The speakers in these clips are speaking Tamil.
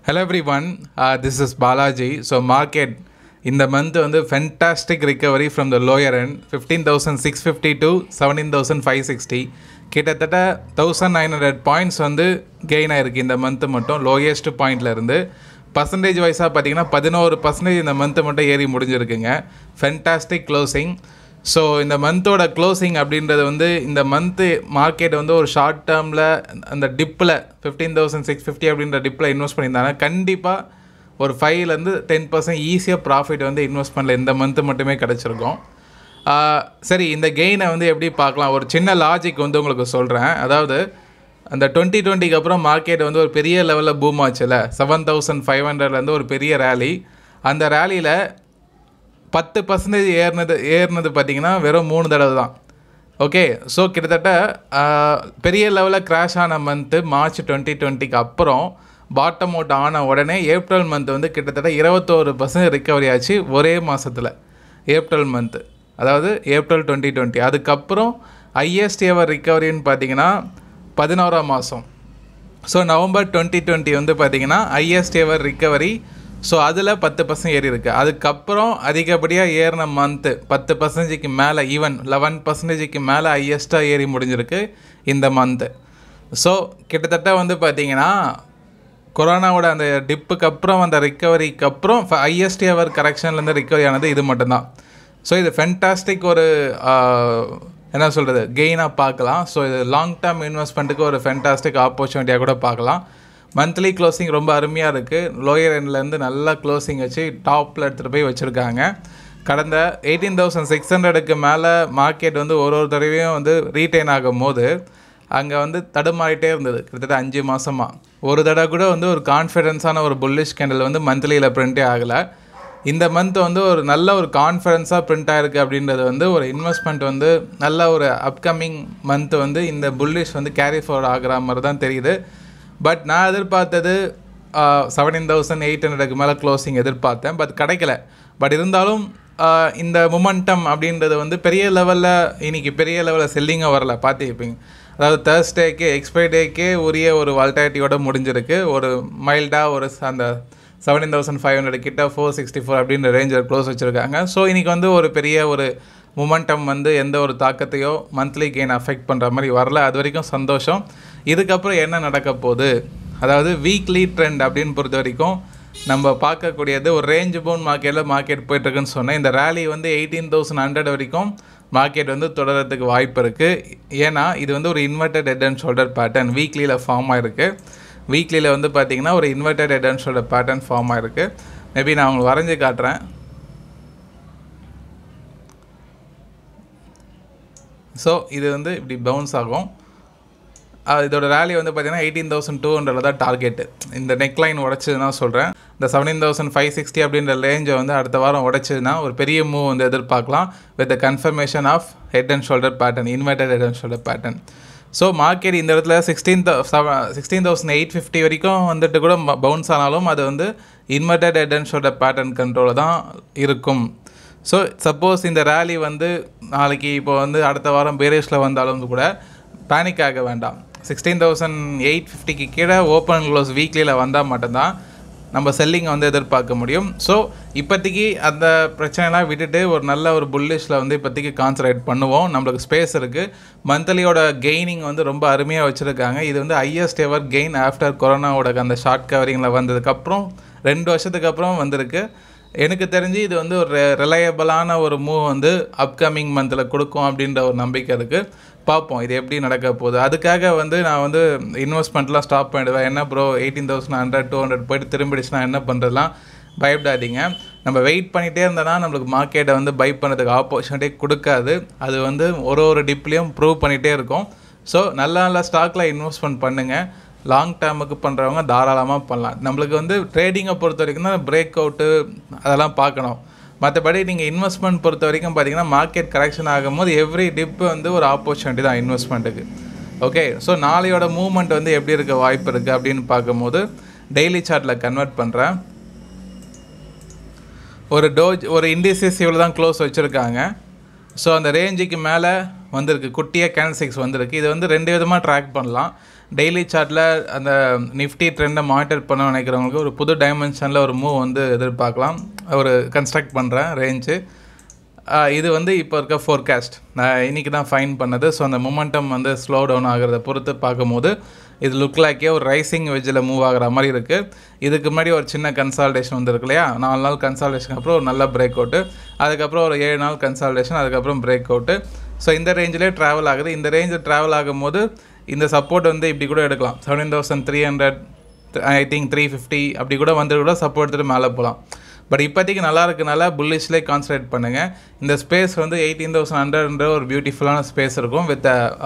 hello everyone this is Balaji so market இந்த மந்த் வந்து fantastic recovery from the lower end fifteen thousand six fifty to seventeen thousand five sixty கிட்டத்தட்ட தௌசண்ட் நைன் ஹண்ட்ரட் பாயிண்ட்ஸ் வந்து கெயின் ஆயிருக்கு இந்த மந்த்து மட்டும் லோயஸ்ட் பாயிண்ட்லேருந்து பர்சன்டேஜ் வைஸாக பார்த்தீங்கன்னா பதினோரு பர்சன்டேஜ் இந்த மந்த்து மட்டும் ஏறி முடிஞ்சிருக்குங்க ஃபென்டாஸ்டிக் க்ளோசிங் ஸோ இந்த மந்தோட க்ளோசிங் அப்படின்றது வந்து இந்த மந்த்து மார்க்கெட் வந்து ஒரு ஷார்ட் டேர்மில் அந்த டிப்பில் ஃபிஃப்டீன் தௌசண்ட் சிக்ஸ் ஃபிஃப்டி அப்படின்ற டிப்பில் இன்வெஸ்ட் பண்ணியிருந்தாங்க கண்டிப்பாக ஒரு ஃபைவ்லேருந்து டென் பர்சன்ட் ஈஸியாக ப்ராஃபிட் வந்து இன்வெஸ்ட்மெண்ட்டில் இந்த மந்த்து மட்டுமே கிடச்சிருக்கும் ஆஹ் சரி இந்த கெயினை வந்து எப்படி பார்க்கலாம் ஒரு சின்ன லாஜிக் வந்து உங்களுக்கு சொல்கிறேன் அதாவது அந்த டுவெண்ட்டி டுவெண்ட்டிக்கு அப்புறம் மார்க்கெட் வந்து ஒரு பெரிய லெவலில் பூம் ஆச்சுல செவன் தௌசண்ட் ஃபைவ் ஹண்ட்ரட்லேருந்து ஒரு பெரிய ரேலி அந்த ரேலியில் பத்து பர்சன்டேஜ் ஏறினது ஏறினது பார்த்தீங்கன்னா வெறும் மூணு தடவை தான் ஓகே ஸோ கிட்டத்தட்ட ஆஹ், பெரிய லெவலில் கிராஷ் ஆன மந்த்து மார்ச் டுவெண்ட்டி டுவெண்ட்டிக்கு அப்புறம் பாட்டம் அவுட் ஆன உடனே ஏப்ரல் மந்த் வந்து கிட்டத்தட்ட இருபத்தோரு பர்சன்ட் ரிக்கவரி ஆச்சு ஒரே மாதத்தில் ஏப்ரல் மந்த்து அதாவது ஏப்ரல் டுவெண்ட்டி டுவெண்ட்டி அதுக்கப்புறம் ஹையஸ்ட் எவர் ரிக்கவரின்னு பார்த்தீங்கன்னா பதினோராம் மாதம் ஸோ நவம்பர் டுவெண்ட்டி டுவெண்ட்டி வந்து பார்த்தீங்கன்னா ஹையஸ்ட் எவர் ரிக்கவரி ஸோ அதில் பத்து பர்சன்ட் ஏறி இருக்கு அதுக்கப்புறம் அதிகப்படியாக ஏறின மந்த்து பத்து பர்சன்டேஜுக்கு மேலே ஈவன் லெவன் பர்சன்டேஜுக்கு மேலே ஹையஸ்ட்டாக ஏறி முடிஞ்சிருக்கு இந்த மந்த்து ஸோ கிட்டத்தட்ட வந்து பார்த்தீங்கன்னா கொரோனாவோட அந்த டிப்புக்கு அப்புறம் அந்த ரிக்கவரிக்கு அப்புறம் ஹையஸ்ட் எவர் கரெக்ஷன்லேருந்து ரிக்கவரி ஆனது இது மட்டும்தான் ஸோ இது ஃபென்டாஸ்டிக் ஒரு ஆஹ், என்ன சொல்கிறது கெயினாக பார்க்கலாம் ஸோ இது லாங் டேர்ம் இன்வெஸ்ட்மெண்ட்டுக்கு ஒரு ஃபென்டாஸ்டிக் ஆப்பர்ச்சுனிட்டியாக கூட பார்க்கலாம் மந்த்லி க்ளோசிங் ரொம்ப அருமையாக இருக்குது லோயர் எண்ட்லேருந்து நல்லா க்ளோசிங் வச்சு டாப்பில் எடுத்துகிட்டு போய் வச்சுருக்காங்க கடந்த எயிட்டீன் தௌசண்ட் சிக்ஸ் ஹண்ட்ரடுக்கு மேலே மார்க்கெட் வந்து ஒரு ஒரு தடவையும் வந்து ரீட்டைன் ஆகும் போது அங்கே வந்து தடுமாறிட்டே இருந்தது கிட்டத்தட்ட அஞ்சு மாதமாக ஒரு தடவை கூட வந்து ஒரு கான்ஃபிடென்ஸான ஒரு புல்லிஷ் கேண்டில் வந்து மந்த்லியில் பிரிண்டே ஆகலை இந்த மந்த் வந்து ஒரு நல்ல ஒரு கான்ஃபிடென்ஸாக பிரிண்ட் ஆயிருக்கு அப்படின்றது வந்து ஒரு இன்வெஸ்ட்மெண்ட் வந்து நல்ல ஒரு அப்கமிங் மந்த் வந்து இந்த புல்லிஷ் வந்து கேரி ஃபார்வர்ட் ஆகிற மாதிரி தான் தெரியுது பட் நான் எதிர்பார்த்தது செவன்டீன் தௌசண்ட் எயிட் ஹண்ட்ரடுக்கு மேலே க்ளோசிங் எதிர்பார்த்தேன் பட் கிடைக்கல பட் இருந்தாலும் ஆஹ் இந்த மொமெண்டம் அப்படின்றது வந்து பெரிய லெவலில் இன்னைக்கு பெரிய லெவலில் செல்லிங்காக வரல பார்த்துருப்பீங்க அதாவது தேர்ஸ்டேக்கு எக்ஸ்பைரி டேக்கே உரிய ஒரு வால்டாட்டியோட முடிஞ்சிருக்கு ஒரு மைல்டாக ஒரு ச- அந்த செவன்டீன் தௌசண்ட் ஃபைவ் ஹண்ட்ரட் கிட்ட ஃபோர் சிக்ஸ்டி ஃபோர் அப்படின்ற ரேஞ்சில் க்ளோஸ் வச்சுருக்காங்க ஸோ இன்றைக்கி வந்து ஒரு பெரிய ஒரு மொமெண்டம் வந்து எந்த ஒரு தாக்கத்தையோ மந்த்லி கெயின் அஃபெக்ட் பண்ணுற மாதிரி வரல அது வரைக்கும் சந்தோஷம் இதுக்கப்புறம் என்ன நடக்க போகுது அதாவது வீக்லி ட்ரெண்ட் அப்படின்னு பொறுத்த வரைக்கும் நம்ம பார்க்கக்கூடியது ஒரு ரேஞ்ச் பவுன் மார்க்கெட்டில் மார்க்கெட் போயிட்டுருக்குன்னு சொன்னேன் இந்த ரேலி வந்து எயிட்டீன் தௌசண்ட் ஹண்ட்ரட் வரைக்கும் மார்க்கெட் வந்து தொடரத்துக்கு வாய்ப்பு இருக்குது ஏன்னா இது வந்து ஒரு inverted head and shoulder pattern வீக்லியில் ஃபார்ம் ஆயிருக்கு வீக்லியில் வந்து பார்த்தீங்கன்னா ஒரு inverted head and shoulder pattern form ஆயிருக்கு மேபி நான் உங்களுக்கு வரைஞ்சி காட்டுறேன் ஸோ இது வந்து இப்படி பவுன்ஸ் ஆகும் அஹ் இதோட ரேலி வந்து பார்த்தீங்கன்னா எயிட்டீன் தௌசண்ட் டூ ஹண்ட்ரட்ல தான் டார்கெட்டு இந்த நெக்லைன் உடச்சதுன்னா சொல்கிறேன் இந்த செவன்டீன் தௌசண்ட் ஃபைவ் சிக்ஸ்டி அப்படின்ற ரேஞ்சை வந்து அடுத்த வாரம் உடச்சதுன்னா ஒரு பெரிய மூவ் வந்து எதிர்பார்க்கலாம் with confirmation of head and shoulder pattern inverted head and shoulder pattern so market இந்த இடத்துல sixteen sixteen thousand eight fifty வரைக்கும் வந்துட்டு கூட பவுன்ஸ் ஆனாலும் அது வந்து inverted head and shoulder pattern கண்ட்ரோலில் தான் இருக்கும் ஸோ சப்போஸ் இந்த ரேலி வந்து நாளைக்கு இப்போ வந்து அடுத்த வாரம் பேரேஷில் வந்தாலும் கூட பேனிக் ஆக வேண்டாம் சிக்ஸ்டீன் தௌசண்ட் எயிட் ஃபிஃப்டிக்கு கீழே ஓப்பன் க்ளோஸ் வீக்லியில் வந்தால் மட்டும்தான் நம்ம செல்லிங்கை வந்து எதிர்பார்க்க முடியும் ஸோ இப்போதைக்கு அந்த பிரச்சனைலாம் விட்டுட்டு ஒரு நல்ல ஒரு புல்லிஷில் வந்து இப்போதைக்கு கான்சன்ட்ரேட் பண்ணுவோம் நம்மளுக்கு ஸ்பேஸ் இருக்குது மந்த்லியோட கெய்னிங் வந்து ரொம்ப அருமையாக வச்சுருக்காங்க இது வந்து ஹையஸ்ட் எவர் கெயின் ஆஃப்டர் கொரோனாவோட அந்த ஷார்ட் கவரிங்கில் வந்ததுக்கப்புறம் ரெண்டு வருஷத்துக்கு அப்புறம் வந்திருக்கு எனக்கு தெரிஞ்சு இது வந்து ஒரு ரிலையபிளான ஒரு மூவ் வந்து அப்கமிங் மந்தில் கொடுக்கும் அப்படின்ற ஒரு நம்பிக்கை இருக்குது பார்ப்போம் இது எப்படி நடக்க போகுது அதுக்காக வந்து நான் வந்து இன்வெஸ்ட்மெண்ட்லாம் ஸ்டாப் பண்ணிடுவேன் என்ன bro eighteen thousand hundred two hundred போயிட்டு திரும்பிடுச்சுன்னா என்ன பண்ணுறதுலாம் பயப்படாதீங்க நம்ம வெயிட் பண்ணிகிட்டே இருந்தோன்னா நம்மளுக்கு மார்க்கெட்டை வந்து பை பண்ணுறதுக்கு ஆப்பர்ச்சுனிட்டி கொடுக்காது அது வந்து ஒரு ஒரு டிப்லேயும் ப்ரூவ் பண்ணிகிட்டே இருக்கும் ஸோ நல்ல நல்ல ஸ்டாக்கில் இன்வெஸ்ட்மெண்ட் பண்ணுங்கள் லாங் டேர்முக்கு பண்ணுறவங்க தாராளமாக பண்ணலாம் நம்மளுக்கு வந்து ட்ரேடிங்கை பொறுத்த வரைக்கும் தான் பிரேக் அவுட்டு அதெல்லாம் பார்க்கணும் மற்றபடி நீங்கள் இன்வெஸ்ட்மெண்ட் பொறுத்த வரைக்கும் பார்த்தீங்கன்னா மார்க்கெட் கரெக்ஷன் ஆகும்போது எவ்ரி டிப் வந்து ஒரு ஆப்பர்ச்சுனிட்டி தான் இன்வெஸ்ட்மெண்ட்டுக்கு ஓகே ஸோ நாளையோட மூவ்மெண்ட் வந்து எப்படி இருக்க வாய்ப்பு இருக்குது அப்படின்னு பார்க்கும்போது டெய்லி சார்ட்டில் கன்வெர்ட் பண்ணுறேன் ஒரு டோஜ் ஒரு இண்டிசஸ் இவ்வளோ தான் க்ளோஸ் வச்சுருக்காங்க ஸோ அந்த ரேஞ்சுக்கு மேலே வந்திருக்கு குட்டியாக கேண்டில்ஸ்டிக்ஸ் வந்திருக்கு இது வந்து ரெண்டு விதமாக ட்ராக் பண்ணலாம் டெய்லி சார்ட்டில் அந்த நிஃப்டி ட்ரெண்டை மானிட்டர் பண்ண நினைக்கிறவங்களுக்கு ஒரு புது டைமென்ஷனில் ஒரு மூவ் வந்து எதிர்பார்க்கலாம் ஒரு கன்ஸ்ட்ரக்ட் பண்ணுறேன் ரேஞ்சு இது வந்து இப்போ இருக்க ஃபோர்காஸ்ட் நான் இன்றைக்கி தான் ஃபைன் பண்ணது ஸோ அந்த மொமெண்டம் வந்து ஸ்லோ டவுன் ஆகிறத பொறுத்து பார்க்கும்போது இது லுக் லைக்கே ஒரு ரைசிங் வெஜ்ஜில் மூவ் ஆகிற மாதிரி இருக்குது இதுக்கு முன்னாடி ஒரு சின்ன கன்சால்டேஷன் வந்துருக்கு இல்லையா நாலு நாள் கன்சால்டேஷன் அப்புறம் ஒரு நல்ல பிரேக் அவுட்டு அதுக்கப்புறம் ஒரு ஏழு நாள் கன்சால்டேஷன் அதுக்கப்புறம் பிரேக் அவுட்டு ஸோ இந்த ரேஞ்சிலே ட்ராவல் ஆகுது இந்த ரேஞ்சில் ட்ராவல் ஆகும்போது இந்த சப்போர்ட் வந்து இப்படி கூட எடுக்கலாம் seventeen thousand three hundred I think three fifty அப்படி கூட வந்து கூட சப்போர்ட் எடுத்துகிட்டு மேலே போகலாம் பட் இப்போதைக்கு நல்லா இருக்கனால புல்லிஷ்லேயே கான்சன்ட்ரேட் பண்ணுங்கள் இந்த ஸ்பேஸ் வந்து எயிட்டீன் தௌசண்ட் ஹண்ட்ரட்ன்ற ஒரு பியூட்டிஃபுல்லான ஸ்பேஸ் இருக்கும் with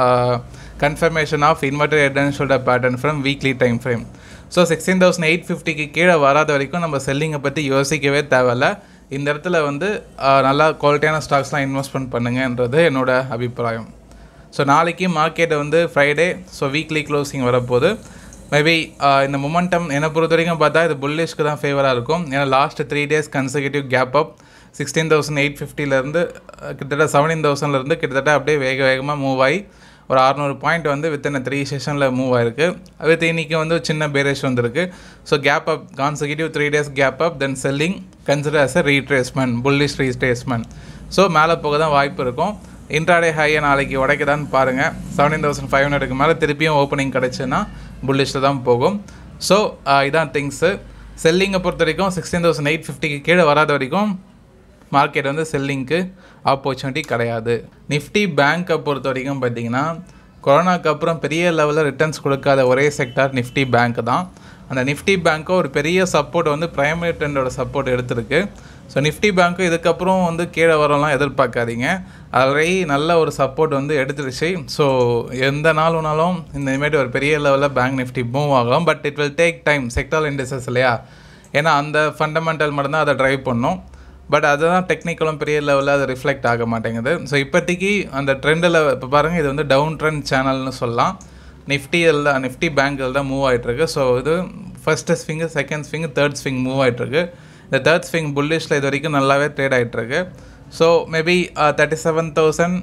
confirmation of inverter head and shoulder pattern from weekly time frame so sixteen thousand eight ஃபிஃப்டிக்கு கீழே வராத வரைக்கும் நம்ம செல்லிங்கை பற்றி யோசிக்கவே தேவையில்ல இந்த இடத்துல வந்து நல்லா குவாலிட்டியான ஸ்டாக்ஸ்லாம் இன்வெஸ்ட்மெண்ட் பண்ணுங்கன்றது என்னோட அபிப்பிராயம் ஸோ நாளைக்கு மார்க்கெட்டை வந்து ஃப்ரைடே ஸோ வீக்லி க்ளோசிங் வரப்போகுது மேபி இந்த மொமெண்டம் என்னை பொறுத்த வரைக்கும் பார்த்தா இது புல்லிஷ்க்கு தான் ஃபேவராக இருக்கும் ஏன்னா last three days consecutive gap up sixteen thousand eight ஃபிஃப்டிலேருந்து கிட்டத்தட்ட செவன்டீன் தௌசண்ட்லேருந்து கிட்டத்தட்ட அப்படியே வேக வேகமாக மூவ் ஆகி ஒரு அறநூறு பாயிண்ட் வந்து வித்தின் த்ரீ செஷனில் மூவ் ஆயிருக்கு வித் இன்றைக்கி வந்து சின்ன பேரேஜ் வந்திருக்கு so gap up consecutive three days gap up then selling consider as a retracement bullish retracement so மேலே போக தான் வாய்ப்பு இருக்கும் இன்ட்ராடே ஹையை நாளைக்கு உடைக்கதான்னு பாருங்கள் செவன்டீன் தௌசண்ட் ஃபைவ் ஹண்ட்ரடுக்கு மேலே திருப்பியும் ஓப்பனிங் கிடச்சுன்னா புல்லிஷில் தான் போகும் ஸோ இதான் திங்ஸு செல்லிங்கை பொறுத்த வரைக்கும் சிக்ஸ்டீன் தௌசண்ட் எயிட் ஃபிஃப்டிக்கு கீழே வராத வரைக்கும் மார்க்கெட் வந்து செல்லிங்க்கு ஆப்பர்ச்சுனிட்டி கிடையாது நிஃப்டி பேங்க்கை பொறுத்த வரைக்கும் பார்த்தீங்கன்னா கொரோனாக்கு அப்புறம் பெரிய லெவலில் ரிட்டர்ன்ஸ் கொடுக்காத ஒரே செக்டார் நிஃப்டி பேங்க் தான் அந்த நிஃப்டி பேங்க்கோ ஒரு பெரிய சப்போர்ட் வந்து பிரைமரி ட்ரெண்டோட சப்போர்ட் எடுத்திருக்கு ஸோ நிஃப்டி பேங்க்கு இதுக்கப்புறம் வந்து கீழே வரலாம் எதிர்பார்க்காதீங்க ஆல்ரெடி நல்ல ஒரு சப்போர்ட் வந்து எடுத்துருச்சு ஸோ எந்த நாள் வேணாலும் இந்த இனிமேட்டு ஒரு பெரிய லெவலில் பேங்க் நிஃப்டி மூவ் ஆகலாம் but it will take time sector industries இல்லையா ஏன்னா அந்த ஃபண்டமெண்டல் மட்டும்தான் அதை ட்ரைவ் பண்ணும் பட் அதுதான் டெக்னிக்கலும் பெரிய லெவலில் அது ரிஃப்ளெக்ட் ஆக மாட்டேங்குது ஸோ இப்போதைக்கு அந்த ட்ரெண்டில் இப்போ பாருங்கள் இது வந்து டவுன் ட்ரெண்ட் சேனல்னு சொல்லலாம் நிஃப்டியில் தான் நிஃப்டி பேங்கில் தான் மூவ் ஆகிட்டுருக்கு ஸோ இது first swing second swing third swing move ஆகிட்டுருக்கு இந்த தேர்ட் ஸ்விங் புல்லிஷில் இது வரைக்கும் நல்லாவே ட்ரேட் ஆகிட்டுருக்கு so maybe thirty seven thousand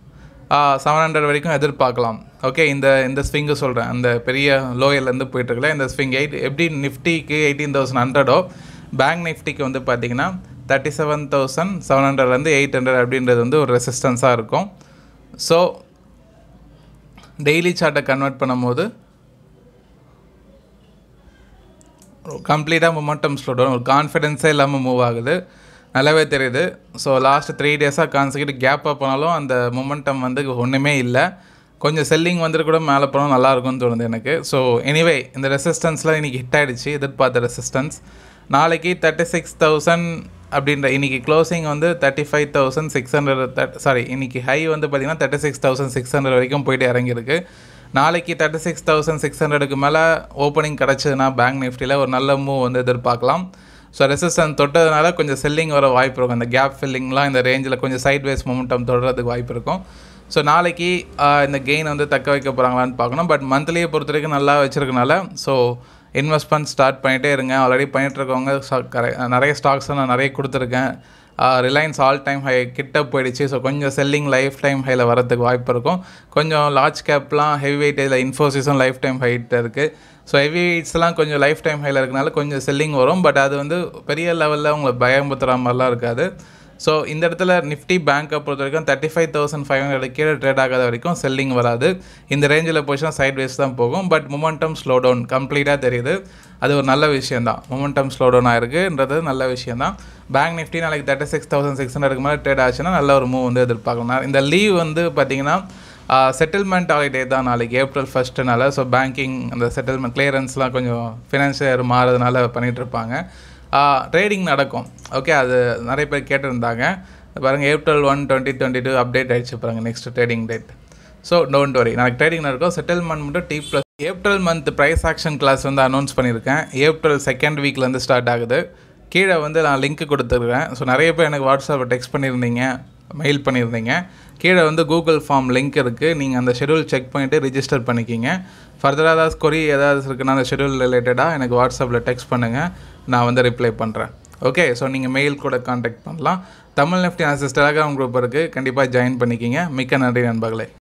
seven hundred வரைக்கும் எதிர்பார்க்கலாம் ஓகே இந்த இந்த ஸ்விங்கு சொல்கிறேன் அந்த பெரிய லோயர்லேருந்து போயிட்டுருக்கல இந்த ஸ்விங் எயிட் எப்படி நிஃப்டிக்கு எயிட்டீன் தௌசண்ட் ஹண்ட்ரடோ பேங்க் நிஃப்டிக்கு வந்து பார்த்தீங்கன்னா தேர்ட்டி செவன் தௌசண்ட் செவன் ஹண்ட்ரட்லேருந்து எயிட் ஹண்ட்ரட் அப்படின்றது வந்து ஒரு ரெசிஸ்டன்ஸாக இருக்கும் ஸோ டெய்லி சார்ட்டை கன்வெர்ட் பண்ணும்போது கம்ப்ளீட்டாக மொமெண்டம் ஸ்லோடவுன் ஒரு கான்ஃபிடென்ஸே இல்லாமல் மூவ் ஆகுது நல்லாவே தெரியுது ஸோ லாஸ்ட் த்ரீ டேஸாக கான்செக்ட் கேப் அப் பண்ணாலும் அந்த மொமெண்டம் வந்து ஒன்றுமே இல்லை கொஞ்சம் செல்லிங் வந்துட்டு கூட மேலே போனால் நல்லாயிருக்கும்னு தோணுது எனக்கு ஸோ எனிவே இந்த ரெசிஸ்டன்ஸில் இன்றைக்கி ஹிட் ஆகிடுச்சு எதிர்பார்த்த ரெசிஸ்டன்ஸ் நாளைக்கு தேர்ட்டி சிக்ஸ் தௌசண்ட் அப்படின்ற இன்றைக்கி க்ளோசிங் வந்து thirty five thousand six hundred that sorry இன்றைக்கி ஹை வந்து பார்த்திங்கன்னா thirty six thousand six hundred வரைக்கும் போயிட்டு இறங்கியிருக்கு நாளைக்கு தேர்ட்டி சிக்ஸ் தௌசண்ட் சிக்ஸ் ஹண்ட்ரடுக்கு மேலே ஓப்பனிங் கிடச்சதுன்னா பேங்க் நிஃப்டியில் ஒரு நல்ல மூவ் வந்து எதிர்பார்க்கலாம் ஸோ ரெசிஸ்டன்ஸ் தொட்டதுனால கொஞ்சம் செல்லிங் வர வாய்ப்பு இருக்கும் அந்த கேப் ஃபில்லிங்லாம் இந்த ரேஞ்சில் கொஞ்சம் சைட் வேஸ் மொமெண்டம் தொடர்றதுக்கு வாய்ப்பு இருக்கும் ஸோ நாளைக்கு இந்த கெயின் வந்து தக்க வைக்க போகிறாங்களான்னு பார்க்கணும் பட் மந்த்லியை பொறுத்த வரைக்கும் நல்லா வச்சுருக்கனால ஸோ இன்வெஸ்ட்மெண்ட் ஸ்டார்ட் பண்ணிகிட்டே இருங்க ஆல்ரெடி பண்ணிகிட்டு இருக்கவங்க நிறைய ஸ்டாக்ஸ் நான் நிறைய கொடுத்துருக்கேன் ரிலையன்ஸ் ஆல் டைம் ஹை கிட்ட போயிடுச்சு ஸோ கொஞ்சம் செல்லிங் லைஃப் டைம் ஹையில் வரதுக்கு வாய்ப்பு இருக்கும் கொஞ்சம் லார்ஜ் கேப்லாம் ஹெவி வெயிட் இதில் இன்ஃபோசிஸும் லைஃப் டைம் ஹைட் இருக்குது ஸோ ஹெவி வெயிட்ஸ்லாம் கொஞ்சம் லைஃப் டைம் ஹையில் இருக்கனால கொஞ்சம் செல்லிங் வரும் பட் அது வந்து பெரிய லெவலில் உங்களை பயம்புத்துற மாதிரிலாம் இருக்காது ஸோ இந்த இடத்துல நிஃப்டி பேங்க்கை பொறுத்த வரைக்கும் thirty five thousand five hundred கீழே ட்ரேட் ஆகாத வரைக்கும் செல்லிங் வராது இந்த ரேஞ்சில் போச்சுன்னா சைட் வேஸ் தான் போகும் பட் மொமெண்டம் ஸ்லோ டவுன் கம்ப்ளீட்டாக தெரியுது அது ஒரு நல்ல விஷயம் தான் மொமெண்டம் ஸ்லோ டவுன் ஆயிருக்குன்றது நல்ல விஷயம் தான் பேங்க் நிஃப்டி நாளைக்கு தேர்ட்டி சிக்ஸ் தௌசண்ட் சிக்ஸ் ஹண்ட்ரடுக்கு மேலே ட்ரேட் ஆச்சுன்னா நல்ல ஒரு மூவ் வந்து எதிர்பார்க்கலாம் இந்த லீவ் வந்து பார்த்தீங்கன்னா செட்டில்மெண்ட் ஹாலிடே தான் நாளைக்கு ஏப்ரல் ஃபஸ்ட்டுனால ஸோ பேங்கிங் அந்த செட்டில்மெண்ட் கிளியரன்ஸ்லாம் கொஞ்சம் ஃபினான்ஷியல் மாறதுனால பண்ணிகிட்ருப்பாங்க ட்ரேடிங் நடக்கும் ஓகே அது நிறைய பேர் கேட்டிருந்தாங்க பாருங்கள் April one twenty twenty two update ஆகிடுச்சு பாருங்கள் next trading date so don't worry நாளைக்கு ட்ரேடிங் நடக்கும் செட்டில்மெண்ட் மட்டும் T plus April month price action class வந்து அனௌன்ஸ் பண்ணியிருக்கேன் ஏப்ரல் செகண்ட் வீக்லேருந்து ஸ்டார்ட் ஆகுது கீழே வந்து நான் லிங்க் கொடுத்துருக்கேன் ஸோ நிறைய பேர் எனக்கு வாட்ஸ்அப்பில் டெக்ஸ்ட் பண்ணியிருந்தீங்க மெயில் பண்ணியிருந்தீங்க கீழே வந்து கூகுள் ஃபார்ம் லிங்க் இருக்குது நீங்கள் அந்த ஷெடியூல் செக் பண்ணிவிட்டு ரிஜிஸ்டர் பண்ணிக்கிங்க ஃபர்தராக ஏதாவது கொரி ஏதாவது இருக்குன்னா அந்த ஷெடியூல் ரிலேட்டடாக எனக்கு வாட்ஸ்அப்பில் டெக்ஸ்ட் பண்ணுங்கள் நான் வந்து ரிப்ளை பண்ணுறேன் ஓகே ஸோ நீங்கள் மெயில் கூட காண்டாக்ட் பண்ணலாம் Tamil Nifty assist Telegram group இருக்குது கண்டிப்பாக ஜாயின் பண்ணிக்கிங்க மிக்க நன்றி நண்பர்களே